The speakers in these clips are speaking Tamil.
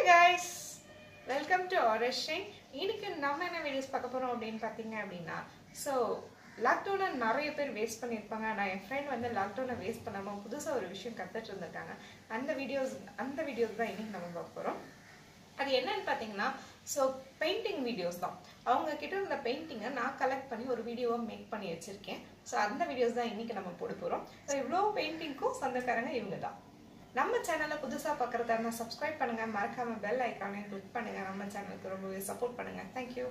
கைஸ் வெல்கம் டு ஆரஷிங் இன்னைக்கு நம்ம என்ன வீடியோஸ் பார்க்க போறோம் அப்படின்னு பார்த்தீங்க அப்படின்னா ஸோ லாக்டவுனை நிறைய பேர் வேஸ்ட் பண்ணியிருப்பாங்க நான் என் ஃப்ரெண்ட் வந்து லாக்டவுனை வேஸ்ட் பண்ணாமல் புதுசாக ஒரு விஷயம் கற்றுட்டு இருந்திருக்காங்க அந்த வீடியோஸ் அந்த வீடியோஸ் தான் இன்னைக்கு நம்ம பார்க்க போகிறோம் அது என்னன்னு பார்த்தீங்கன்னா ஸோ பெயிண்டிங் வீடியோஸ் தான் அவங்க கிட்ட இருந்த பெயிண்டிங்கை நான் கலெக்ட் பண்ணி ஒரு வீடியோவாக மேக் பண்ணி வச்சிருக்கேன் ஸோ அந்த வீடியோஸ் தான் இன்னைக்கு நம்ம போட போகிறோம் ஸோ இவ்வளோ பெயிண்டிங்க்கும் சொந்தக்காரங்க இவங்க தான் நம்ம சேனலை புதுசாக பார்க்குறதா இருந்தால் சப்ஸ்கிரைப் பண்ணுங்க மறக்காம பெல் ஐக்கானையும் கிளிக் பண்ணுங்க நம்ம சேனலுக்கு ரொம்பவே சப்போர்ட் பண்ணுங்க தேங்க்யூ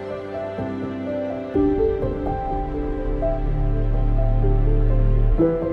thank you